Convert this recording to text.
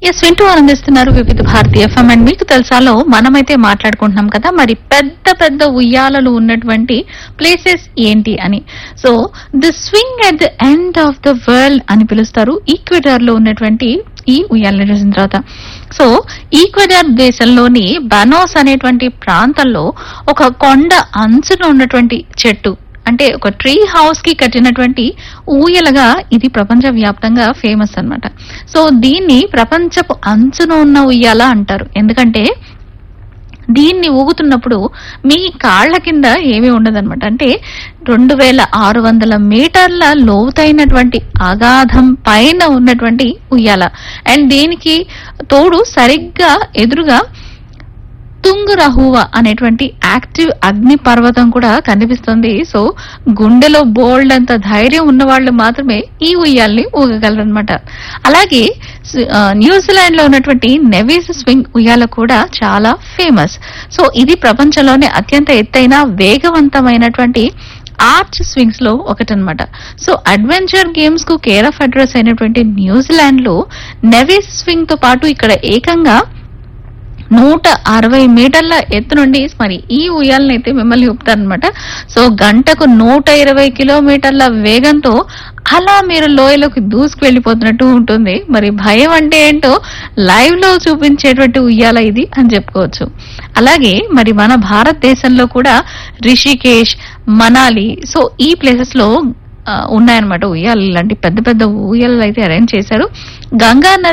yes వింటూ ఆనందిస్తున్నారు వివిధ భారతీయ ఎఫ్ఎం అండ్ మీకు తెలుసాలో మనమైతే మాట్లాడుకుంటున్నాం కదా మరి పెద్ద పెద్ద ఉయ్యాలలు ఉన్నటువంటి ప్లేసెస్ ఏంటి అని so the swing at the end of the world అని పిలుస్తారు ఈక్వెడార్ లో ఉన్నటువంటి ఈ ఉయ్యాల చూసిన తర్వాత సో ఈక్వెడార్ దేశంలోని బనోస్ అనేటువంటి ప్రాంతంలో ఒక కొండ అంచున ఉన్నటువంటి చెట్టు అంటే ఒక ట్రీ హౌస్ కి కట్టినటువంటి ఊయలగా ఇది ప్రపంచ వ్యాప్తంగా ఫేమస్ అన్నమాట సో దీన్ని ప్రపంచపు అంచున ఉన్న ఉయ్యాల అంటారు ఎందుకంటే దీన్ని ఊగుతున్నప్పుడు మీ కాళ్ల కింద ఏమీ ఉండదన్నమాట అంటే రెండు వేల ఆరు వందల మీటర్ల లోతైనటువంటి అగాధం పైన ఉన్నటువంటి ఉయ్యాల అండ్ దీనికి తోడు సరిగ్గా ఎదురుగా తుంగురహువ అనేటువంటి యాక్టివ్ అగ్ని పర్వతం కూడా కనిపిస్తుంది సో గుండెలో బోల్డ్ అంత ధైర్యం ఉన్న వాళ్ళు మాత్రమే ఈ ఉయ్యాల్ని ఊగగలరనమాట అలాగే స్- ఆ, న్యూజిలాండ్ లో ఉన్నటువంటి నెవీస్ స్వింగ్ ఉయ్యాల కూడా చాలా ఫేమస్ సో ఇది ప్రపంచంలోనే అత్యంత ఎత్తైన వేగవంతమైనటువంటి ఆర్చ్ స్వింగ్స్ లో ఒకటనమాట సో అడ్వెంచర్ గేమ్స్ కు కేర్ ఆఫ్ అడ్రస్ అయినటువంటి న్యూజిలాండ్ లో నెవీస్ స్వింగ్ తో పాటు ఇక్కడ ఏకంగా నూట అరవై మీటర్ల ఎత్తు నుండి మరి ఈ ఉయ్యాలను అయితే మిమ్మల్ని ఊపుతారనమాట సో గంటకు నూట ఇరవై కిలోమీటర్ల వేగంతో అలా మీరు లోయలోకి దూసుకు వెళ్ళిపోతున్నట్టు ఉంటుంది మరి భయం అంటే ఏంటో లైవ్ లో చూపించేటువంటి ఉయ్యాల ఇది అని చెప్పుకోవచ్చు అలాగే మరి మన భారతదేశంలో కూడా రిషికేష్ మనాలి సో ఈ ప్లేసెస్ లో ఆ, ఉన్నాయన్నమాట ఉయ్యాలు ఇలాంటి పెద్ద పెద్ద ఊయలు అయితే అరేంజ్ చేశారు గంగా నది